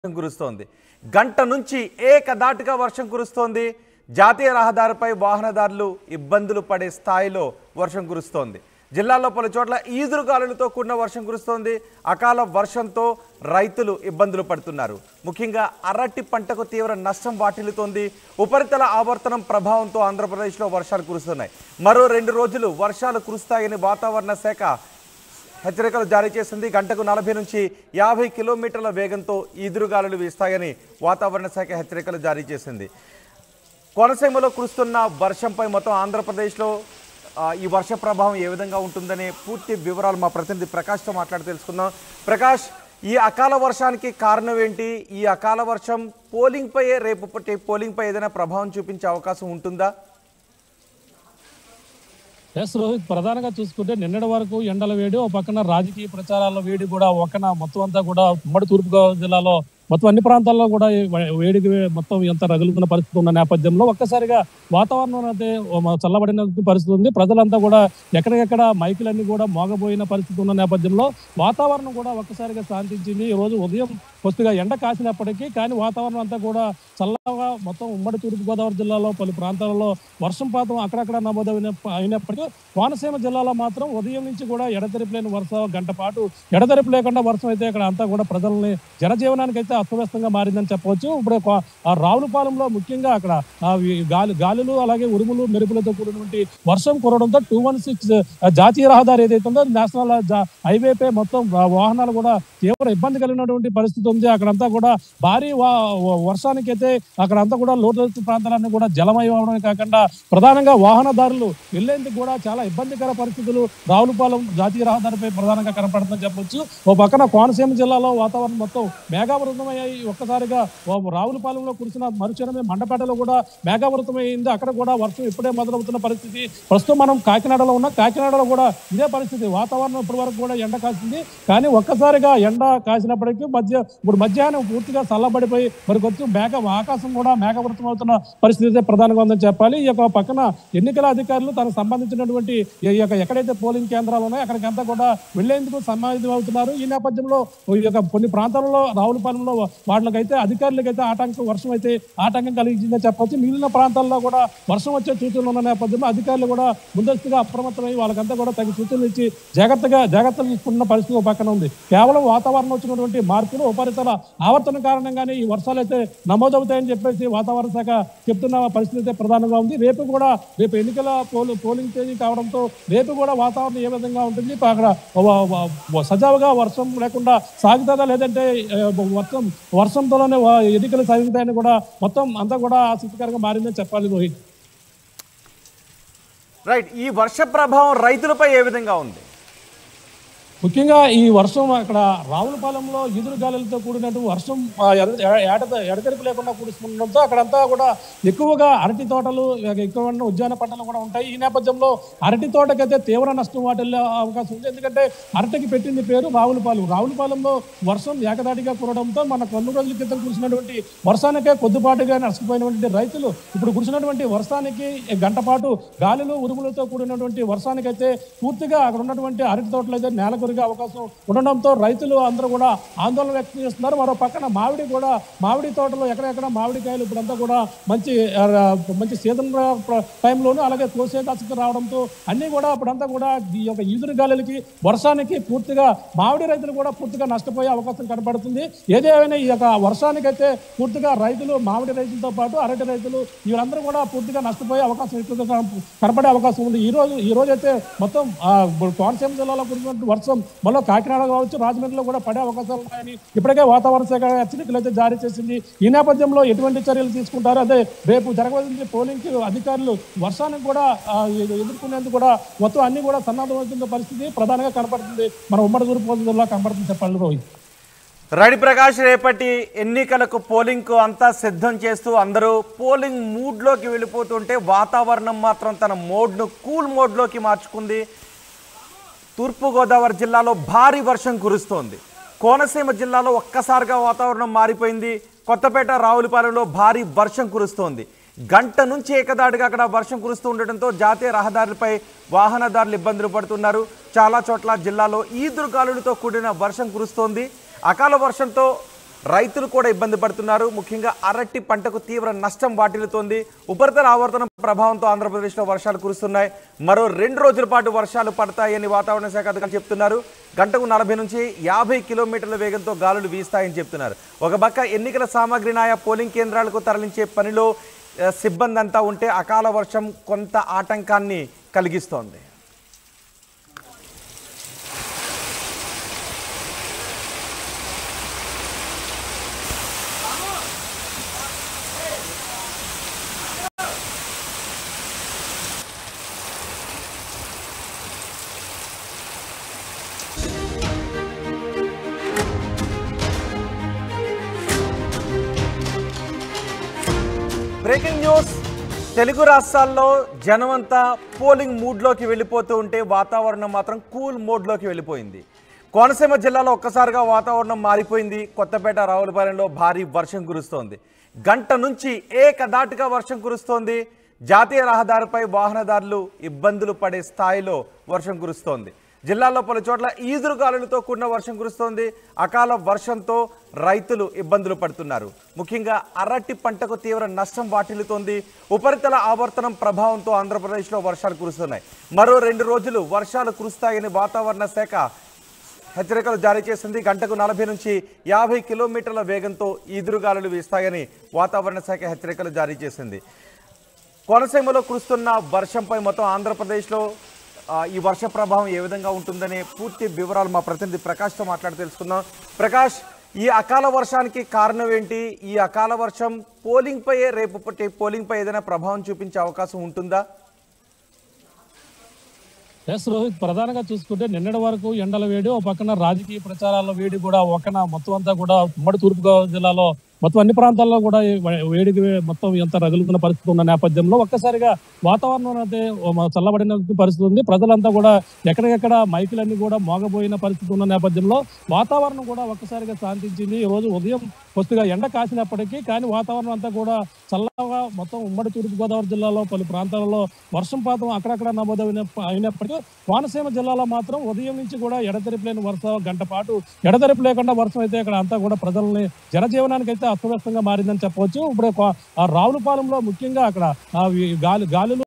వర్షం కురుస్తోంది గంట నుంచి ఏకదాటిగా వర్షం కురుస్తోంది జాతీయ రహదారిపై వాహనదారులు ఇబ్బందులు పడే స్థాయిలో వర్షం కురుస్తోంది జిల్లాలో పలు చోట్ల ఈదురుగాలులతో కూడిన వర్షం కురుస్తోంది అకాల వర్షంతో రైతులు ఇబ్బందులు పడుతున్నారు ముఖ్యంగా అరటి పంటకు తీవ్ర నష్టం వాటిల్లుతోంది ఉపరితల ఆవర్తనం ప్రభావంతో ఆంధ్రప్రదేశ్లో వర్షాలు కురుస్తున్నాయి మరో రెండు రోజులు వర్షాలు కురుస్తాయని వాతావరణ శాఖ హెచ్చరికలు జారీ చేసింది గంటకు నలభై నుంచి యాభై కిలోమీటర్ల వేగంతో ఈదురుగాలులు వీస్తాయని వాతావరణ శాఖ హెచ్చరికలు జారీ చేసింది కోనసీమలో కురుస్తున్న వర్షంపై మొత్తం ఆంధ్రప్రదేశ్లో ఆ, ఈ వర్ష ప్రభావం ఏ విధంగా ఉంటుందనే పూర్తి వివరాలు మా ప్రతినిధి ప్రకాష్తో మాట్లాడి తెలుసుకుందాం ప్రకాష్ ఈ అకాల వర్షానికి కారణం ఏంటి ఈ అకాల వర్షం పోలింగ్పై రేపు పట్టే పోలింగ్పై ఏదైనా ప్రభావం చూపించే అవకాశం ఉంటుందా ఎస్ రోహిత్ ప్రధానంగా చూసుకుంటే నిన్నటి వరకు ఎండల వేడి ఓ పక్కన రాజకీయ ప్రచారాల వేడి కూడా ఒకన మొత్తం అంతా కూడా ఉమ్మడి తూర్పుగోదావరి జిల్లాలో మొత్తం అన్ని ప్రాంతాల్లో కూడా ఈ వే- వేడికి వే- మొత్తం ఎంత రగులుతున్న పరిస్థితి ఉన్న నేపథ్యంలో ఒక్కసారిగా వాతావరణం అయితే ఓ మ- చల్లబడిన పరిస్థితి ఉంది ప్రజలంతా కూడా ఎక్కడికెక్కడ మైకులన్నీ కూడా మోగబోయిన పరిస్థితి ఉన్న నేపథ్యంలో వాతావరణం కూడా ఒక్కసారిగా శాంతించింది ఈ రోజు ఉదయం కొద్దిగా ఎండ కాసినప్పటికీ కానీ వాతావరణం అంతా కూడా చల్లగా మొత్తం ఉమ్మడి తూర్పుగోదావరి జిల్లాలో పలు ప్రాంతాలలో వర్షంపాతం అక్కడక్కడ నమోదైన అయినప్పటికీ కోనసీమ జిల్లాలో మాత్రం ఉదయం నుంచి కూడా ఎడతెరిపి లేని వర్షం గంట పాటు ఎడతెరిపి లేకుండా వర్షం అయితే ఇక్కడ అంతా కూడా ప్రజల్ని జనజీవనానికి అయితే అస్తవ్యస్తంగా మారిందని చెప్పవచ్చు ఇప్పుడు కో- ఆ రావులపాలెంలో ముఖ్యంగా అక్కడ ఆ వి- గాలి గాలులు అలాగే ఉరుములు మెరుపులతో కూడినటువంటి వర్షం కురవడంతో టూ వన్ సిక్స్ జాతీయ రహదారి ఏదైతే ఉందో నేషనల్ జా- హైవేపై మొత్తం వా- వాహనాలు కూడా తీవ్ర ఇబ్బంది కలిగినటువంటి పరిస్థితి ఉంది అక్కడంతా కూడా భారీ వా- వ- వర్షానికైతే అక్కడంతా కూడా లోతట్టు ప్రాంతాలన్నీ కూడా జలమయం అవడమే కాకుండా ప్రధానంగా వాహనదారులు వెళ్లేందుకు కూడా చాలా ఇబ్బందికర పరిస్థితులు రావులపాలెం జాతీయ రహదారిపై ప్రధానంగా కనపడుతుందని చెప్పొచ్చు ఓ పక్కన కోనసీమ జిల్లాలో వాతావరణం మొత్తం మేఘావృతమయ్యాయి ఒక్కసారిగా ఓ రావులపాలెంలో కురిసిన మరుక్షణమే మండపేటలో కూడా మేఘావృతమైంది అక్కడ కూడా వర్షం ఇప్పుడే మొదలవుతున్న పరిస్థితి ప్రస్తుతం మనం కాకినాడలో ఉన్న కాకినాడలో కూడా ఇదే పరిస్థితి వాతావరణం ఇప్పటి వరకు కూడా ఎండ కాసింది కానీ ఒక్కసారిగా ఎండ కాసినప్పటికీ మధ్య ఇప్పుడు మధ్యాహ్నం పూర్తిగా చల్లబడిపోయి మరి కొంచెం మేఘ ఆకాశం కూడా మేఘవృతం అవుతున్న పరిస్థితి అయితే ప్రధానంగా ఉందని చెప్పాలి ఈ యొక్క పక్కన ఎన్నికల అధికారులు తనకు సంబంధించినటువంటి ఈ యొక్క ఎక్కడైతే పోలింగ్ కేంద్రాలు ఉన్నాయో అక్కడికి అంతా కూడా వెళ్లేందుకు సమాహితం అవుతున్నారు ఈ నేపథ్యంలో ఈ యొక్క కొన్ని ప్రాంతాలలో రావులపాలెంలో వాళ్ళకైతే అధికారులకైతే ఆటంకం వర్షం అయితే ఆటంకం కలిగించిందని చెప్పొచ్చు మిగిలిన ప్రాంతాల్లో కూడా వర్షం వచ్చే సూచనలు ఉన్న నేపథ్యంలో అధికారులు కూడా ముందస్తుగా అప్రమత్తమై వాళ్ళకంతా కూడా తగిన సూచనలు ఇచ్చి జాగ్రత్తగా జాగ్రత్తలు తీసుకుంటున్న పరిస్థితి ఒక పక్కన ఉంది కేవలం వాతావరణం వచ్చినటువంటి మార్పులు ఉపరితల ఆవర్తన కారణంగానే ఈ వర్షాలు అయితే నమోదవుతాయని చెప్పేసి వాతావరణ శాఖ చెప్తున్న పరిస్థితి అయితే ప్రధానంగా ఉంది రేపు కూడా రేపు ఎన్నికల పోలు పోలింగ్ తేదీ కావడంతో రేపు కూడా వాతావరణం ఏ విధంగా ఉంటుంది అక్కడ వ- వ- వ- సజావుగా వర్షం లేకుండా సాగుతుందా లేదంటే ఆ, వర్షం వర్షంతోనే వ- ఎన్నికలు సాగుతాయని కూడా మొత్తం అంతా కూడా ఆసక్తికరంగా మారిందని చెప్పాలి రోహిత్ రైట్ ఈ వర్ష ప్రభావం రైతులపై ఏ విధంగా ఉంది ముఖ్యంగా ఈ వర్షం అక్కడ రావులపాలెంలో ఎదురు గాలులతో కూడినట్టు వర్షం ఆ, ఎడ- ఎడ- ఎడతెరిపి లేకుండా కురుస్తుండడంతో అక్కడంతా కూడా ఎక్కువగా అరటి తోటలు ఎక్కువ ఉద్యాన పంటలు కూడా ఉంటాయి ఈ నేపథ్యంలో అరటి తోటకైతే తీవ్ర నష్టం వాటిల్లే అవకాశం ఉంది ఎందుకంటే అరటికి పెట్టింది పేరు రావులపాలెం రావులపాలెంలో వర్షం ఏకదాటిగా కురవడంతో మన కొన్ని రోజుల క్రితం కురిసినటువంటి వర్షానికే కొద్దిపాటుగా నష్టపోయినటువంటి రైతులు ఇప్పుడు కురిసినటువంటి వర్షానికి గంట పాటు గాలులు ఉరుములతో కూడినటువంటి వర్షానికైతే పూర్తిగా అక్కడ ఉన్నటువంటి అరటి తోటలు అయితే నేల కొరిగే అవకాశం ఉండడంతో రైతులు అందరూ కూడా ఆందోళన వ్యక్తం చేస్తున్నారు మరో పక్కన మామిడి కూడా మామిడి తోటలో ఎక్కడెక్కడ మామిడికాయలు ఇప్పుడంతా కూడా మంచి ఆ, మంచి సీజన్ టైంలోను అలాగే కోసే దశకు రావడంతో అన్ని కూడా ఇప్పుడంతా కూడా ఈ యొక్క ఈదురు గాలులకి వర్షానికి పూర్తిగా మామిడి రైతులు కూడా పూర్తిగా నష్టపోయే అవకాశం కనబడుతుంది ఏదేమైనా ఈ యొక్క వర్షానికైతే పూర్తిగా రైతులు మామిడి రైతులతో పాటు అరటి రైతులు వీళ్ళందరూ కూడా పూర్తిగా నష్టపోయే అవకాశం ఎక్కువగా కన- కనపడే అవకాశం ఉంది ఈ రోజు ఈ రోజు అయితే మొత్తం ఆ, ఇప్పుడు కోనసీమ జిల్లాలో కురిసినటువంటి వర్షం మళ్ళీ కాకినాడ కావచ్చు రాజమండ్రిలో కూడా పడే అవకాశాలు ఉన్నాయని ఇప్పటికే వాతావరణ శాఖ హెచ్చరికలు అయితే జారీ చేసింది ఈ నేపథ్యంలో ఎటువంటి చర్యలు తీసుకుంటారు అదే రేపు జరగవలసిన పోలింగ్ అధికారులు వర్షానికి కూడా ఆ, ఎదు- ఎదుర్కొనేందుకు కూడా మొత్తం అన్ని కూడా సన్నద్ధమవుతున్న పరిస్థితి ప్రధానంగా కనపడుతుంది మన ఉమ్మడి తూర్పు జిల్లా కనపడుతుంది చెప్పాలి రోహిత్ రడి ప్రకాష్ రేపటి ఎన్నికలకు పోలింగ్కు అంతా సిద్ధం చేస్తూ అందరూ పోలింగ్ మూడ్లోకి వెళ్ళిపోతుంటే వాతావరణం మాత్రం తన మోడ్ను కూల్ మోడ్లోకి మార్చుకుంది తూర్పుగోదావరి జిల్లాలో భారీ వర్షం కురుస్తోంది కోనసీమ జిల్లాలో ఒక్కసారిగా వాతావరణం మారిపోయింది కొత్తపేట రావులపాలెంలో భారీ వర్షం కురుస్తోంది గంట నుంచి ఏకదాటిగా అక్కడ వర్షం కురుస్తూ ఉండటంతో జాతీయ రహదారులపై వాహనదారులు ఇబ్బందులు పడుతున్నారు చాలా చోట్ల జిల్లాలో ఈదురుగాలులతో కూడిన వర్షం కురుస్తోంది అకాల వర్షంతో రైతులు కూడా ఇబ్బంది పడుతున్నారు ముఖ్యంగా అరటి పంటకు తీవ్ర నష్టం వాటిల్లుతోంది ఉపరితల ఆవర్తనం ప్రభావంతో ఆంధ్రప్రదేశ్లో వర్షాలు కురుస్తున్నాయి మరో రెండు రోజుల పాటు వర్షాలు పడతాయని వాతావరణ శాఖ అధికారులు చెప్తున్నారు గంటకు నలభై నుంచి యాభై కిలోమీటర్ల వేగంతో గాలులు వీస్తాయని చెప్తున్నారు ఒక పక్క ఎన్నికల సామాగ్రిని ఆయా పోలింగ్ కేంద్రాలకు తరలించే పనిలో ఆ, సిబ్బంది అంతా ఉంటే అకాల వర్షం కొంత ఆటంకాన్ని కలిగిస్తోంది బ్రేకింగ్ న్యూస్ తెలుగు రాష్ట్రాల్లో జనమంతా పోలింగ్ మూడ్లోకి వెళ్ళిపోతూ ఉంటే వాతావరణం మాత్రం కూల్ మోడ్లోకి వెళ్ళిపోయింది కోనసీమ జిల్లాలో ఒక్కసారిగా వాతావరణం మారిపోయింది కొత్తపేట రావులపాలెంలో భారీ వర్షం కురుస్తోంది గంట నుంచి ఏకదాటిగా వర్షం కురుస్తోంది జాతీయ రహదారిపై వాహనదారులు ఇబ్బందులు పడే స్థాయిలో వర్షం కురుస్తోంది జిల్లాలో పలు చోట్ల ఈదురుగాలులతో కూడిన వర్షం కురుస్తోంది అకాల వర్షంతో రైతులు ఇబ్బందులు పడుతున్నారు ముఖ్యంగా అరటి పంటకు తీవ్ర నష్టం వాటిల్లుతోంది ఉపరితల ఆవర్తనం ప్రభావంతో ఆంధ్రప్రదేశ్లో వర్షాలు కురుస్తున్నాయి మరో రెండు రోజులు వర్షాలు కురుస్తాయని వాతావరణ శాఖ హెచ్చరికలు జారీ చేసింది గంటకు నలభై నుంచి యాభై కిలోమీటర్ల వేగంతో ఈదురుగాలులు వీస్తాయని వాతావరణ శాఖ హెచ్చరికలు జారీ చేసింది కోనసీమలో కురుస్తున్న వర్షంపై మొత్తం ఆంధ్రప్రదేశ్లో ఆ, ఈ వర్ష ప్రభావం ఏ విధంగా ఉంటుందనే పూర్తి వివరాలు మా ప్రతినిధి ప్రకాష్తో మాట్లాడి తెలుసుకుందాం ప్రకాష్ ఈ అకాల వర్షానికి కారణం ఏంటి ఈ అకాల వర్షం పోలింగ్ పై రేపు పట్టే పోలింగ్ పై ఏదైనా ప్రభావం చూపించే అవకాశం ఉంటుందా ఎస్ రోహిత్ ప్రధానంగా చూసుకుంటే నిన్నటి వరకు ఎండల వేడి ఒక పక్కన రాజకీయ ప్రచారాల వేడి కూడా ఒకన మొత్తం అంతా కూడా ఉమ్మడి తూర్పుగోదావరి జిల్లాలో మొత్తం అన్ని ప్రాంతాల్లో కూడా ఈ వే- వేడికి ఎంత ఎంత రగులుతున్న పరిస్థితి ఉన్న నేపథ్యంలో ఒక్కసారిగా వాతావరణం అయితే ఓ మ- చల్లబడిన పరిస్థితి ఉంది ప్రజలంతా కూడా ఎక్కడికెక్కడ మైకులన్నీ కూడా మోగబోయిన పరిస్థితి ఉన్న నేపథ్యంలో వాతావరణం కూడా ఒక్కసారిగా శాంతించింది ఈ రోజు ఉదయం కొద్దిగా ఎండ కాసినప్పటికీ కానీ వాతావరణం అంతా కూడా చల్లగా మొత్తం ఉమ్మడి తూర్పుగోదావరి జిల్లాలో పలు ప్రాంతాలలో వర్షంపాతం అక్కడక్కడ నమోదైన అయినప్పటికీ కోనసీమ జిల్లాలో మాత్రం ఉదయం నుంచి కూడా ఎడతెరిపి లేని వర్షం గంట పాటు ఎడతెరిపి లేకుండా వర్షం అయితే ఇక్కడ అంతా కూడా ప్రజల్ని జనజీవనానికి అయితే అస్తవ్యస్తంగా మారిందని చెప్పవచ్చు ఇప్పుడు కొ- ఆ రావులపాలెంలో ముఖ్యంగా అక్కడ ఆ వి- గాలి గాలులు